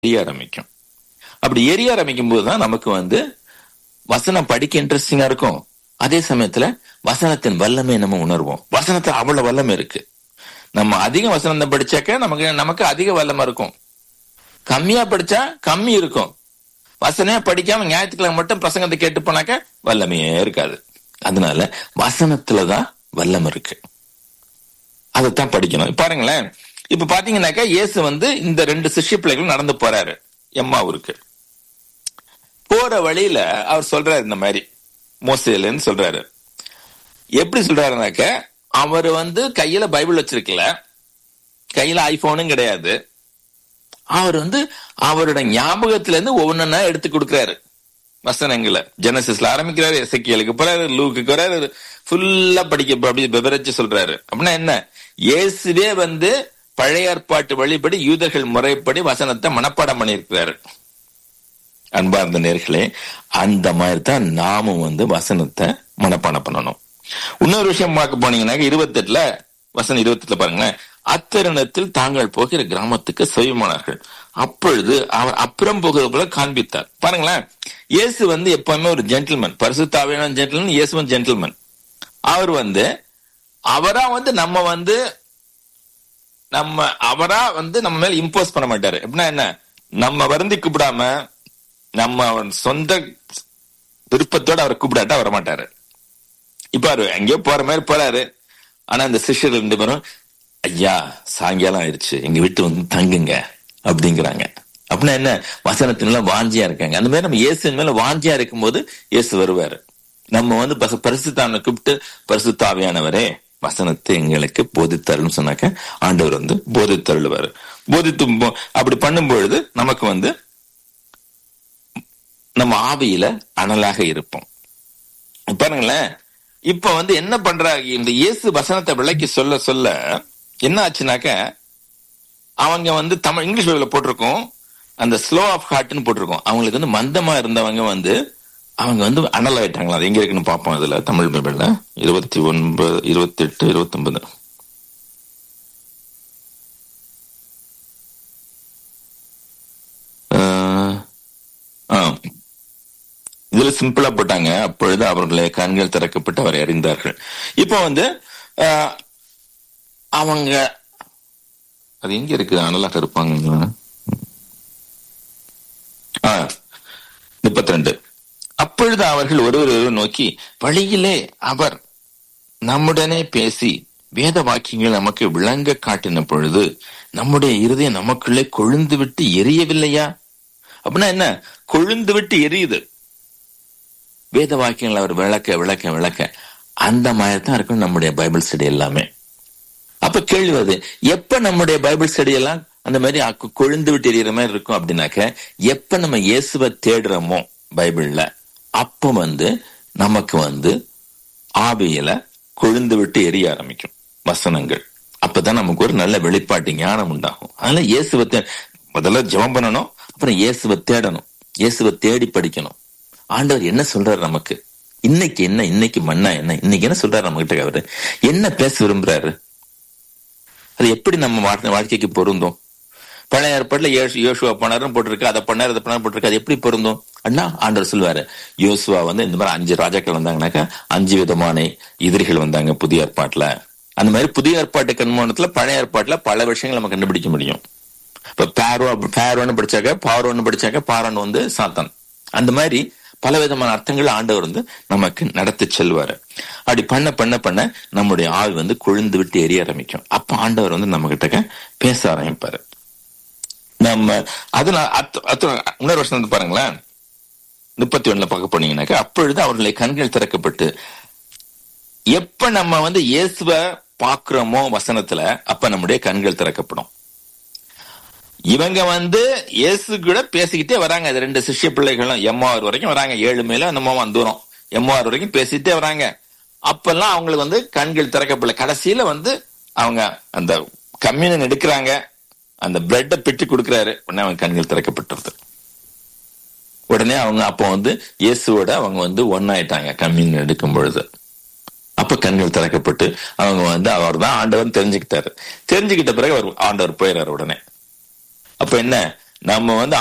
எரிய ஆரம்பிக்கும் அப்படி எரிய ஆரம்பிக்கும் போதுதான் நமக்கு வந்து வசனம் படிக்க இன்ட்ரெஸ்டிங்கா இருக்கும் அதே சமயத்துல வசனத்தின் வல்லமை நம்ம உணர்வோம் வசனத்துல அவ்வளவு வல்லமை இருக்கு நம்ம அதிக வசனம் படிச்சாக்க நமக்கு நமக்கு அதிக வல்லமை இருக்கும் கம்மியா படிச்சா கம்மி இருக்கும் வசனையா படிக்காம ஞாயிற்றுக்கிழமை மட்டும் பிரசங்கத்தை கேட்டு போனாக்க வல்லமையே இருக்காது அதனால வசனத்துலதான் வல்லம் இருக்கு அதைத்தான் படிக்கணும் பாருங்களேன் இப்ப பாத்தீங்கன்னாக்கா இயேசு வந்து இந்த ரெண்டு சிஷ்ய பிள்ளைகளும் நடந்து போறாரு எம்மாவூருக்கு போற வழியில அவர் சொல்றாரு இந்த மாதிரி மோசேலன்னு சொல்றாரு எப்படி சொல்றாருனாக்க அவர் வந்து கையில பைபிள் வச்சிருக்கல கையில ஐபோனும் கிடையாது அவர் வந்து அவரோட ஞாபகத்துல இருந்து ஒவ்வொன்னா எடுத்து கொடுக்கிறாரு வசனங்களை ஜெனசிஸ்ல ஆரம்பிக்கிறாரு எசக்கியலுக்கு போறாரு லூக்கு போறாரு ஃபுல்லா படிக்க அப்படி விவரிச்சு சொல்றாரு அப்படின்னா என்ன இயேசுவே வந்து பழைய ஏற்பாட்டு வழிபடி யூதர்கள் முறைப்படி வசனத்தை மனப்பாடம் பண்ணியிருக்கிறாரு அன்பார்ந்த நேர்களே அந்த மாதிரி தான் நாமும் வந்து வசனத்தை மனப்பாடம் பண்ணணும் இன்னொரு விஷயம் பார்க்க போனீங்கன்னாக்க இருபத்தெட்டுல வசனம் இருபத்தெட்டுல பாருங்களேன் அத்தருணத்தில் தாங்கள் போகிற கிராமத்துக்கு செவிமானார்கள் அப்பொழுது அவர் அப்புறம் போகிறது போல காண்பித்தார் பாருங்களேன் இயேசு வந்து எப்பவுமே ஒரு ஜென்டில்மேன் பரிசுத்தாவியான ஜென்டில்மேன் இயேசுவன் ஜென்டில்மேன் அவர் வந்து அவரா வந்து நம்ம வந்து நம்ம அவரா வந்து நம்ம மேல இம்போஸ் பண்ண மாட்டாரு எப்படின்னா என்ன நம்ம வருந்தி கூப்பிடாம நம்ம அவர் சொந்த விருப்பத்தோட அவரை கூப்பிடாட்டா வர மாட்டாரு இப்ப அவரு எங்கேயோ போற மாதிரி போறாரு ஆனா இந்த சிஷ்யர் ரெண்டு பேரும் ஐயா சாயங்காலம் ஆயிடுச்சு எங்க வீட்டு வந்து தங்குங்க அப்படிங்கிறாங்க அப்படின்னா என்ன வசனத்தினால வாஞ்சியா இருக்காங்க அந்த மாதிரி நம்ம இயேசு மேல வாஞ்சியா இருக்கும்போது இயேசு வருவாரு நம்ம வந்து பரிசுத்தாவனை கூப்பிட்டு பரிசுத்தாவியானவரே வசனத்தை எங்களுக்கு போதித்தருள்னு சொன்னாக்க ஆண்டவர் வந்து போதித்தருள்வாரு போதித்து அப்படி பண்ணும் பொழுது நமக்கு வந்து நம்ம ஆவியில அனலாக இருப்போம் பாருங்களேன் இப்ப வந்து என்ன பண்றாங்க இந்த இயேசு வசனத்தை விளக்கி சொல்ல சொல்ல என்ன ஆச்சுனாக்க அவங்க வந்து தமிழ் இங்கிலீஷ் பைபிள்ல போட்டிருக்கோம் அந்த ஸ்லோ ஆஃப் ஹார்ட்னு போட்டிருக்கோம் அவங்களுக்கு வந்து மந்தமா இருந்தவங்க வந்து அவங்க வந்து அனல் ஆயிட்டாங்களா அது எங்க இருக்குன்னு பார்ப்போம் இதுல தமிழ் பைபிள்ல இருபத்தி ஒன்பது இருபத்தி எட்டு இருபத்தி ஒன்பது இதுல சிம்பிளா போட்டாங்க அப்பொழுது அவர்களுடைய கண்கள் திறக்கப்பட்டு அவரை அறிந்தார்கள் இப்போ வந்து அவங்க அது எங்க இருக்கு அனலாக இருப்பாங்க முப்பத்தி ரெண்டு அப்பொழுது அவர்கள் ஒருவர் நோக்கி வழியிலே அவர் நம்முடனே பேசி வேத வாக்கியங்கள் நமக்கு விளங்க காட்டின பொழுது நம்முடைய இருதயம் நமக்குள்ளே கொழுந்து விட்டு எரியவில்லையா அப்படின்னா என்ன கொழுந்து விட்டு எரியுது வேத வாக்கியங்கள் அவர் விளக்க விளக்க விளக்க அந்த மாதிரி தான் இருக்கும் நம்முடைய பைபிள் ஸ்டடி எல்லாமே அப்ப கேள்வி வருது எப்ப நம்முடைய பைபிள் ஸ்டடி எல்லாம் அந்த மாதிரி கொழுந்து விட்டு எரியற மாதிரி இருக்கும் அப்படின்னாக்க எப்ப நம்ம இயேசுவை தேடுறோமோ பைபிள்ல அப்ப வந்து நமக்கு வந்து ஆவியில கொழுந்து விட்டு எரிய ஆரம்பிக்கும் வசனங்கள் அப்பதான் நமக்கு ஒரு நல்ல வெளிப்பாட்டு ஞானம் உண்டாகும் அதனால இயேசுவை முதல்ல ஜெபம் பண்ணணும் அப்புறம் இயேசுவை தேடணும் இயேசுவை தேடி படிக்கணும் ஆண்டவர் என்ன சொல்றாரு நமக்கு இன்னைக்கு என்ன இன்னைக்கு மண்ணா என்ன இன்னைக்கு என்ன சொல்றாரு நம்ம கிட்ட அவரு என்ன பேச விரும்புறாரு அது எப்படி நம்ம வாழ்க்கைக்கு பொருந்தும் பழைய ஏற்பாட்டுல யோசுவா பண்ணாரும் போட்டிருக்கு அதை பண்ணாரு அதை பண்ணாரு போட்டிருக்கு அது எப்படி பொருந்தும் அண்ணா ஆண்டவர் சொல்லுவாரு யோசுவா வந்து இந்த மாதிரி அஞ்சு ராஜாக்கள் வந்தாங்கன்னாக்கா அஞ்சு விதமான எதிரிகள் வந்தாங்க புதிய ஏற்பாட்டுல அந்த மாதிரி புதிய ஏற்பாட்டு கண்மானத்துல பழைய ஏற்பாட்டுல பல விஷயங்கள் நம்ம கண்டுபிடிக்க முடியும் இப்ப பேரோ பேரோன்னு படிச்சாக்க பாரோன்னு படிச்சாக்க பாரோன்னு வந்து சாத்தான் அந்த மாதிரி பல விதமான அர்த்தங்கள் ஆண்டவர் வந்து நமக்கு நடத்தி செல்வாரு அப்படி பண்ண பண்ண பண்ண நம்முடைய ஆள் வந்து கொழுந்து விட்டு எரிய ஆரம்பிக்கும் அப்ப ஆண்டவர் வந்து நம்ம கிட்ட பேச ஆரம்பிப்பாரு நம்ம அதனால இன்னொரு வருஷம் வந்து பாருங்களேன் முப்பத்தி ஒண்ணுல பார்க்க போனீங்கன்னாக்க அப்பொழுது அவர்களுடைய கண்கள் திறக்கப்பட்டு எப்ப நம்ம வந்து இயேசுவ பாக்குறோமோ வசனத்துல அப்ப நம்முடைய கண்கள் திறக்கப்படும் இவங்க வந்து இயேசு கூட பேசிக்கிட்டே வராங்க அது ரெண்டு சிஷ்ய பிள்ளைகளும் எம்மாறு வரைக்கும் வராங்க ஏழு மேல நம்ம தூரம் எம்மாறு வரைக்கும் பேசிட்டே வராங்க அப்பெல்லாம் அவங்களுக்கு வந்து கண்கள் திறக்கப்படல கடைசியில வந்து அவங்க அந்த கம்யூனன் எடுக்கிறாங்க அந்த பிளட்டை பிட்டு கொடுக்கிறாரு உடனே அவங்க கண்கள் திறக்கப்பட்டுருது உடனே அவங்க அப்போ வந்து இயேசுவோட அவங்க வந்து ஒன்னாயிட்டாங்க கம்யூனன் எடுக்கும் பொழுது அப்ப கண்கள் திறக்கப்பட்டு அவங்க வந்து அவர் தான் ஆண்டவர் தெரிஞ்சுக்கிட்டாரு தெரிஞ்சுக்கிட்ட பிறகு அவர் ஆண்டவர் போயிடுறாரு உடனே அப்ப என்ன நம்ம வந்து